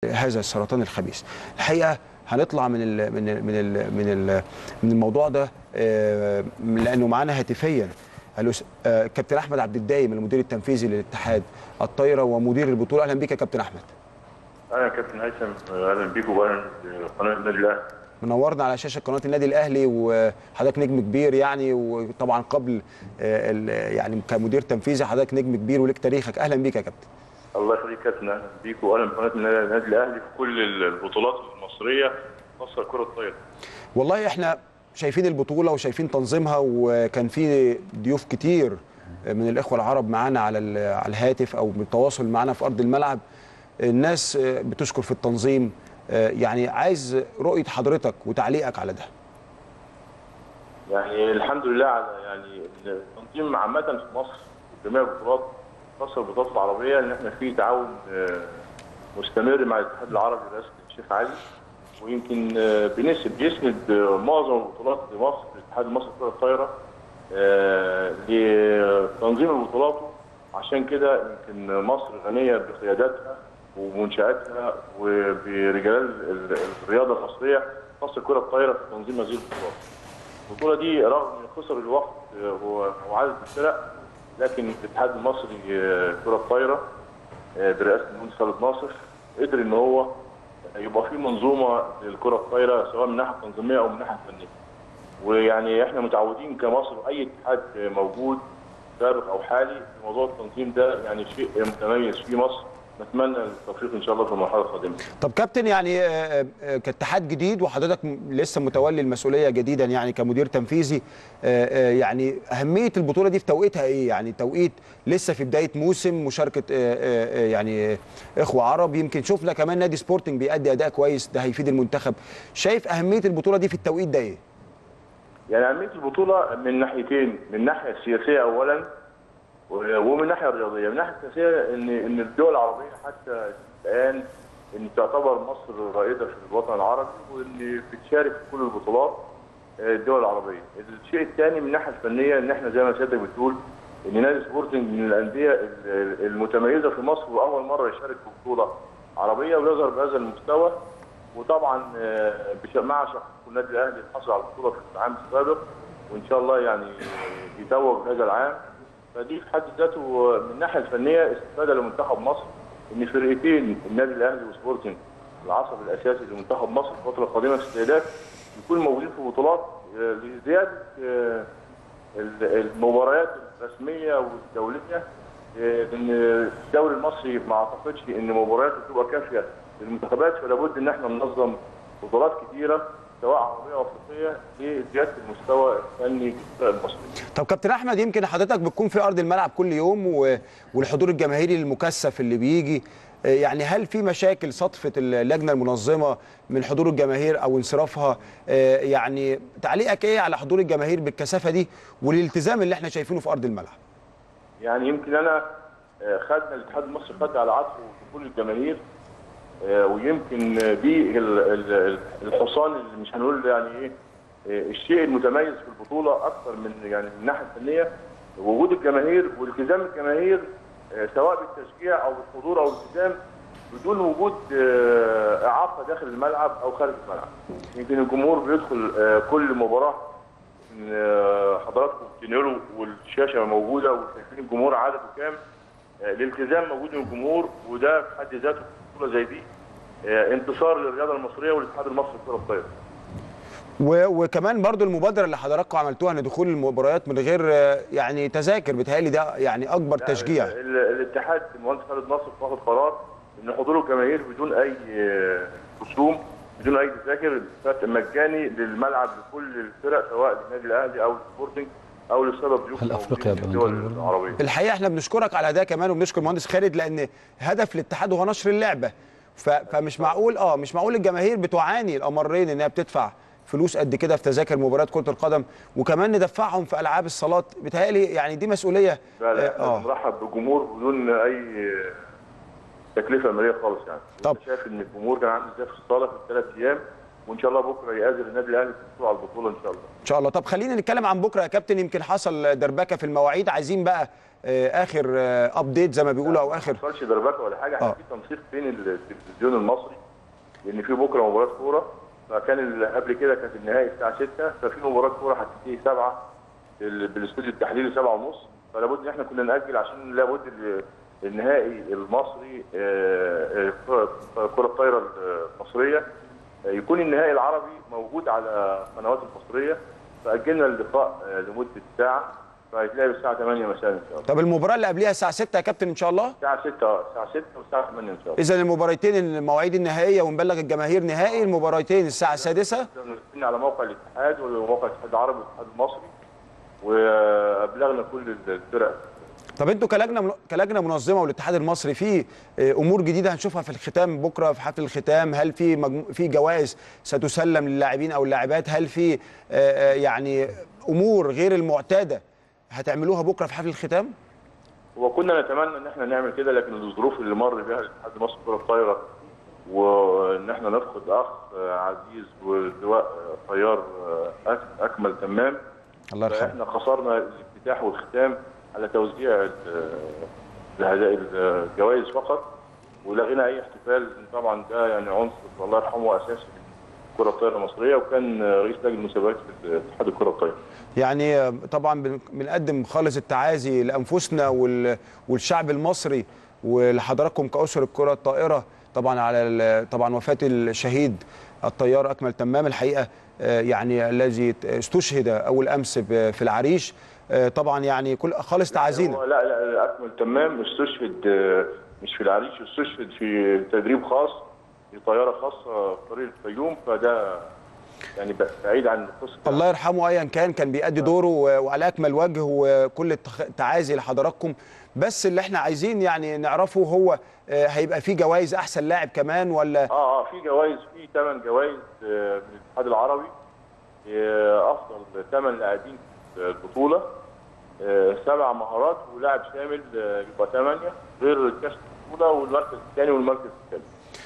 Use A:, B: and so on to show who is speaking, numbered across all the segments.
A: هذا السرطان الخبيث الحقيقه هنطلع من ال من ال من ال من ال من الموضوع ده آه، لانه معانا هاتفيا الأس- آه، كابتن احمد عبد الدايم المدير التنفيذي للاتحاد الطايره ومدير البطوله اهلا بك يا كابتن احمد
B: اهلا يا كابتن هيثم اهلا بيكم واهلا بقناه النادي الاهلي
A: منورنا على شاشه قناه النادي الاهلي وحضرتك نجم كبير يعني وطبعا قبل آه، ال- يعني كمدير تنفيذي حضرتك نجم كبير ولك تاريخك اهلا بك يا كابتن
B: الله يخليك يا كابتن اهلا بيكم واهلا بقناه النادي الاهلي في كل البطولات المصريه خاصه كره الطايره
A: والله احنا شايفين البطوله وشايفين تنظيمها وكان في ضيوف كتير من الاخوه العرب معانا على ال- على الهاتف او بالتواصل معانا في ارض الملعب الناس بتشكر في التنظيم يعني عايز رؤيه حضرتك وتعليقك على ده
B: يعني الحمد لله على يعني التنظيم عامه في مصر في جميع البطولات خاصه البطولات العربيه ان احنا في تعاون آه، مستمر مع الاتحاد العربي برئاسه الشيخ علي ويمكن آه، بنسب بيسند آه، معظم البطولات لمصر الاتحاد المصري لكره الطايره آه، لتنظيم البطولات عشان كده يمكن مصر غنيه بقياداتها ومنشاتها وبرجال ال- الرياضه المصريه خاصه كره الطايره في تنظيم هذه البطولات. البطوله دي رغم خسر الوقت آه، هو هو عدد الفرق لكن الاتحاد المصري آه، كره الطايره آه، برئاسه المهندس خالد ناصر قدر ان هو يبقى في منظومه للكره الطايره سواء من الناحيه التنظيميه او من الناحيه الفنيه. ويعني احنا متعودين كمصر واي اتحاد موجود سابق او حالي في موضوع التنظيم ده يعني شيء متميز في مصر نتمنى التوفيق ان شاء الله في المرحله القادمه.
A: طب كابتن يعني آه، آه، كاتحاد جديد وحضرتك م- لسه متولي المسؤوليه جديدا يعني كمدير تنفيذي آه، آه، يعني اهميه البطوله دي في توقيتها ايه يعني توقيت لسه في بدايه موسم مشاركه آه، آه، آه، يعني آه، اخوه عرب يمكن شفنا كمان نادي سبورتنج بيأدي اداء كويس ده هيفيد المنتخب شايف اهميه البطوله دي في التوقيت ده ايه
B: يعني اهميه البطوله من ناحيتين من الناحيه السياسيه اولا و- ومن الناحيه الرياضيه، من الناحيه السياسيه ان ان الدول العربيه حتى الان ان تعتبر مصر رائده في الوطن العربي وان بتشارك في كل البطولات آه، الدول العربيه. الشيء الثاني من الناحيه الفنيه ان احنا زي ما سيادتك بتقول ان نادي سبورتنج من الانديه ال- المتميزه في مصر واول مره يشارك في بطوله عربيه ويظهر بهذا المستوى وطبعا آه، بش- مع شخص النادي الاهلي حصل على البطوله في العام السابق وان شاء الله يعني يتوج هذا العام فدي في حد ذاته من الناحيه الفنيه استفاده لمنتخب مصر ان فرقتين النادي الاهلي وسبورتنج العصب الاساسي لمنتخب مصر في الفتره القادمه في السيدات يكونوا موجودين في بطولات آه، لزياده آه، ال- المباريات الرسميه والدوليه آه، لان الدوري المصري ما اعتقدش ان مبارياته تبقى كافيه للمنتخبات فلا بد ان احنا ننظم بطولات كثيره سواء عربيه او افريقيه لزياده المستوى الفني للفرق المصريه.
A: طب كابتن احمد يمكن حضرتك بتكون في ارض الملعب كل يوم و... والحضور الجماهيري المكثف اللي بيجي آه، يعني هل في مشاكل صدفه اللجنه المنظمه من حضور الجماهير او انصرافها آه، يعني تعليقك ايه على حضور الجماهير بالكثافه دي والالتزام اللي احنا شايفينه في ارض الملعب
B: يعني يمكن انا آه، خدنا الاتحاد المصري خد على عطفه دخول الجماهير آه، ويمكن آه، دي ال- ال- ال- الحصان اللي مش هنقول يعني ايه آه، الشيء المتميز في البطوله اكثر من يعني من الناحيه الفنيه وجود الجماهير والتزام الجماهير آه، سواء بالتشجيع او بالحضور او الالتزام بدون وجود آه، اعاقه داخل الملعب او خارج الملعب. يمكن الجمهور بيدخل آه، كل مباراه آه، حضراتكم بتنقلوا والشاشه موجوده وشايفين الجمهور عدده كام آه، الالتزام موجود من الجمهور وده في حد ذاته في بطوله زي دي آه، انتصار للرياضه المصريه والاتحاد المصري لكره الطايره.
A: و... وكمان برضو المبادره اللي حضراتكم عملتوها ان دخول المباريات من غير آه، يعني تذاكر بيتهيألي ده يعني اكبر تشجيع
B: ال- ال- الاتحاد المهندس خالد ناصر واخد قرار ان حضور الجماهير بدون اي آه، رسوم بدون اي تذاكر فات مجاني للملعب لكل الفرق سواء للنادي الاهلي او السبورتنج او للسبب ضيوف
C: هل أفريقيا
B: موجودين في الدول
C: بأنظمة؟
B: العربيه.
A: الحقيقه احنا بنشكرك على ده كمان وبنشكر المهندس خالد لان هدف الاتحاد هو نشر اللعبه ف... فمش معقول اه مش معقول الجماهير بتعاني الامرين انها بتدفع فلوس قد كده في تذاكر مباريات كره القدم وكمان ندفعهم في العاب الصالات بيتهيألي يعني دي مسؤوليه
B: لا لا احنا
A: اه
B: بنرحب بالجمهور بدون اي تكلفه ماليه خالص يعني
A: طب.
B: أنت شايف ان الجمهور كان عامل ازاي في الصاله في الثلاث ايام وان شاء الله بكره يقابل النادي الاهلي في الحصول على البطوله ان شاء الله
A: ان شاء الله طب خلينا نتكلم عن بكره يا كابتن يمكن حصل دربكه في المواعيد عايزين بقى آه، اخر ابديت زي ما بيقولوا او اخر
B: ما حصلش دربكه ولا حاجه
A: آه.
B: احنا في تنسيق بين التلفزيون المصري لان في بكره مباراه كوره فكان ال- قبل كده كانت النهائي الساعه 6 ففي مباراه كوره هتنتهي 7 بال- بالاستوديو التحليلي 7 ونص فلا بد ان احنا كنا ناجل عشان لابد ال- النهائي المصري آه، آه، كرة- كره الطايره المصريه آه، يكون النهائي العربي موجود على القنوات المصريه فاجلنا اللقاء آه، لمده ساعه فهيتلعب الساعه 8 مساء ان شاء الله
A: طب المباراه اللي قبلها الساعه 6 يا كابتن ان شاء الله
B: الساعه 6 اه الساعه 6 والساعه 8 ان شاء الله
A: اذا المباراتين المواعيد النهائيه ونبلغ الجماهير نهائي المباراتين الساعه السادسه
B: منزلين على موقع الاتحاد وموقع الاتحاد العربي والاتحاد المصري وابلغنا كل الفرق
A: طب انتوا كلجنه كلجنه منظمه والاتحاد المصري في آه، امور جديده هنشوفها في الختام بكره في حفل الختام هل في مجمو... في جوائز ستسلم للاعبين او اللاعبات هل في آه، آه، يعني امور غير المعتاده هتعملوها بكره في حفل الختام
B: وكنا نتمنى ان احنا نعمل كده لكن الظروف اللي مر بها الاتحاد المصري لكره الطايره وان احنا نفقد اخ عزيز واللواء طيار أك- اكمل تمام
A: الله يرحمه
B: فاحنا خسرنا الافتتاح والختام على توزيع ال- الهدايا الجوائز فقط ولغينا اي احتفال طبعا ده يعني عنصر الله يرحمه اساسي في الكره الطايره المصريه وكان رئيس لجنه المسابقات في اتحاد الكره الطايره
A: يعني آه، طبعا بن- بنقدم خالص التعازي لانفسنا وال... والشعب المصري ولحضراتكم كاسر الكره الطائره طبعا على ال- طبعا وفاه الشهيد الطيار اكمل تمام الحقيقه آه، يعني الذي استشهد اول امس ب- في العريش آه، طبعا يعني كل خالص تعازينا
B: هو لا لا اكمل تمام استشهد آه، مش في العريش استشهد في تدريب خاص في طياره خاصه في طريق الفيوم فده يعني ب- بعيد عن قصه
A: الله يرحمه ايا كان كان بيأدي دوره و- وعلى اكمل وجه وكل التخ- التعازي لحضراتكم بس اللي احنا عايزين يعني نعرفه هو آه، هيبقى في جوائز احسن لاعب كمان ولا
B: اه اه في جوائز في ثمان جوائز آه، من الاتحاد العربي آه، افضل ثمان لاعبين في البطوله آه، سبع مهارات ولاعب شامل آه، يبقى ثمانيه غير كاس البطوله والمركز الثاني والمركز الثالث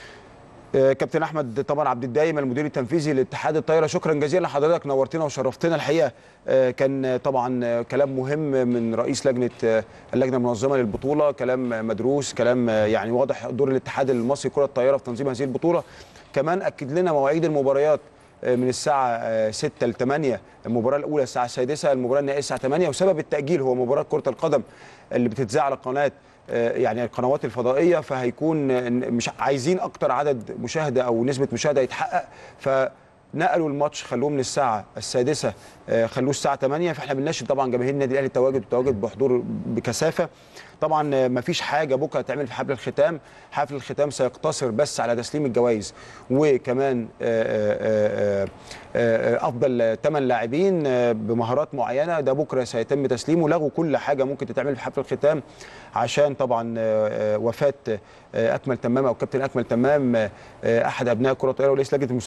A: آه، كابتن احمد طبعا عبد الدايم المدير التنفيذي لاتحاد الطايره شكرا جزيلا لحضرتك نورتنا وشرفتنا الحقيقه آه، كان آه، طبعا آه، كلام مهم من رئيس لجنه آه، اللجنه المنظمه للبطوله كلام آه، مدروس كلام آه، يعني واضح دور الاتحاد المصري لكره الطايره في تنظيم هذه البطوله كمان اكد لنا مواعيد المباريات آه، من الساعة 6 ل 8 المباراة الأولى الساعة السادسة المباراة النهائية الساعة 8 وسبب التأجيل هو مباراة كرة القدم اللي بتتذاع على قناة آه، يعني القنوات الفضائية فهيكون آه، مش عايزين أكتر عدد مشاهدة أو نسبة مشاهدة يتحقق فنقلوا الماتش خلوه من الساعة السادسة آه، خلوه الساعة 8 فاحنا بنناشد طبعا جماهير النادي الأهلي التواجد التواجد بحضور بكثافة طبعا آه، مفيش حاجة بكرة تعمل في حفل الختام حفل الختام سيقتصر بس على تسليم الجوائز وكمان آه، آه، آه، آه، افضل 8 لاعبين آه، بمهارات معينه ده بكره سيتم تسليمه لغوا كل حاجه ممكن تتعمل في حفل الختام عشان طبعا آه، آه، وفاه آه، اكمل تمام او كابتن اكمل تمام آه، آه، احد ابناء كره الطائره ورئيس لجنه